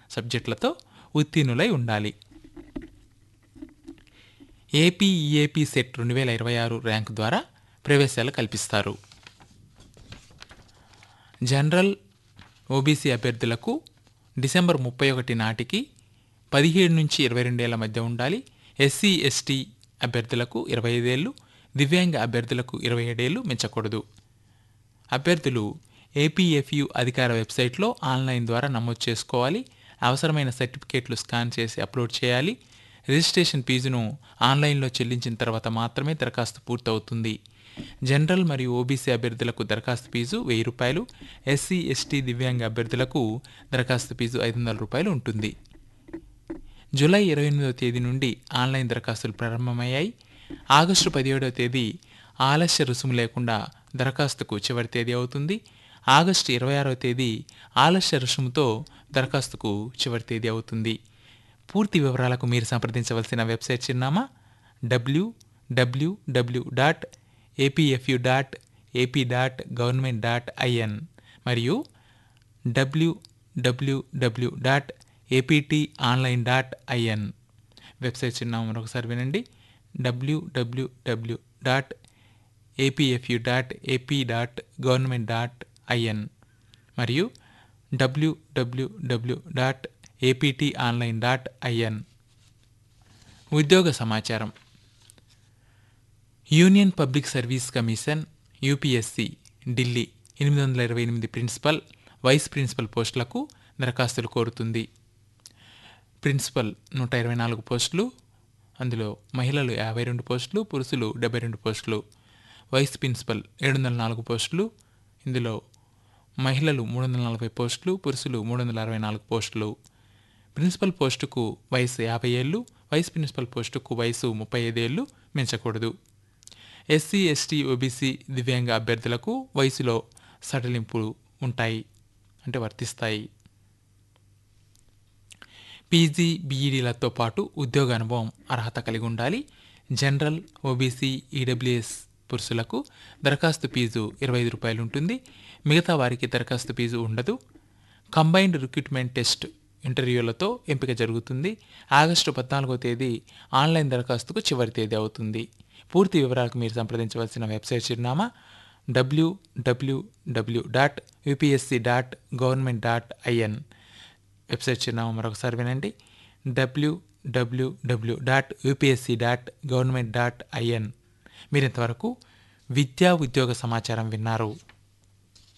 సబ్జెక్టులతో ఉత్తీర్ణులై ఉండాలి AP EAP set రెండు వేల ఇరవై ఆరు ర్యాంకు ద్వారా ప్రవేశాలు కల్పిస్తారు జనరల్ ఓబీసీ అభ్యర్థులకు డిసెంబర్ ముప్పై ఒకటి నాటికి పదిహేడు నుంచి ఇరవై రెండేళ్ల మధ్య ఉండాలి ఎస్సీ ఎస్టీ అభ్యర్థులకు ఇరవై ఐదేళ్ళు దివ్యాంగ అభ్యర్థులకు ఇరవై ఏడేళ్ళు మించకూడదు అభ్యర్థులు ఏపీఎఫ్యు అధికార వెబ్సైట్లో ఆన్లైన్ ద్వారా నమోదు చేసుకోవాలి అవసరమైన సర్టిఫికేట్లు స్కాన్ చేసి అప్లోడ్ చేయాలి రిజిస్ట్రేషన్ ఫీజును ఆన్లైన్లో చెల్లించిన తర్వాత మాత్రమే దరఖాస్తు పూర్తవుతుంది జనరల్ మరియు ఓబీసీ అభ్యర్థులకు దరఖాస్తు ఫీజు వెయ్యి రూపాయలు ఎస్సీ ఎస్టీ దివ్యాంగ అభ్యర్థులకు దరఖాస్తు ఫీజు ఐదు వందల రూపాయలు ఉంటుంది జూలై ఇరవై ఎనిమిదవ తేదీ నుండి ఆన్లైన్ దరఖాస్తులు ప్రారంభమయ్యాయి ఆగస్టు పదిహేడవ తేదీ ఆలస్య రుసుము లేకుండా దరఖాస్తుకు చివరి తేదీ అవుతుంది ఆగస్టు ఇరవై ఆరవ తేదీ ఆలస్య రుసుముతో దరఖాస్తుకు చివరి తేదీ అవుతుంది పూర్తి వివరాలకు మీరు సంప్రదించవలసిన వెబ్సైట్ చిరునామా W W W dot APFU dot AP dot government dot IN మరియు W W W dot APT online dot IN website చిరునామా మరొకసారి వినండి W W W dot APFU dot AP dot government dot IN మరియు W W W dot APT online dot IN ఉద్యోగ సమాచారం union public service commission UPSC Delhi ఎనిమిది వందల ఇరవై ఎనిమిది ప్రిన్సిపల్ వైస్ ప్రిన్సిపల్ పోస్టులకు దరఖాస్తులు కోరుతుంది ప్రిన్సిపల్ నూట ఇరవై నాలుగు పోస్టులు అందులో మహిళలు యాభై రెండు పోస్టులు పురుషులు డెబ్బై రెండు పోస్టులు వైస్ ప్రిన్సిపల్ ఏడు వందల నాలుగు పోస్టులు ఇందులో మహిళలు మూడు వందల నలభై పోస్టులు పురుషులు మూడు వందల అరవై నాలుగు పోస్టులు ప్రిన్సిపల్ పోస్టుకు వయసు యాభై ఏళ్ళు వైస్ ప్రిన్సిపల్ పోస్టుకు వయసు ముప్పై ఐదేళ్ళు మించకూడదు ఎస్సీ ఎస్టీ ఓబీసీ దివ్యాంగ అభ్యర్థులకు వయసులో సడలింపులు ఉంటాయి అంటే వర్తిస్తాయి పీజీ బీఈడీలతో పాటు ఉద్యోగ అనుభవం అర్హత కలిగి ఉండాలి జనరల్ ఓబీసీ ఈడబ్ల్యూఎస్ పురుషులకు దరఖాస్తు ఫీజు ఇరవై ఐదు రూపాయలు ఉంటుంది మిగతా వారికి దరఖాస్తు ఫీజు ఉండదు కంబైన్డ్ రిక్రూట్మెంట్ టెస్ట్ ఇంటర్వ్యూలతో ఎంపిక జరుగుతుంది ఆగస్టు పద్నాలుగో తేదీ ఆన్లైన్ దరఖాస్తుకు చివరి తేదీ అవుతుంది పూర్తి వివరాలకు మీరు సంప్రదించవలసిన వెబ్సైట్ చిరునామా W W W dot UPSC dot government dot IN website చిరునామా మరొకసారి వినండి W W W dot UPSC dot government dot IN మీరు ఇంతవరకు విద్యా ఉద్యోగ సమాచారం విన్నారు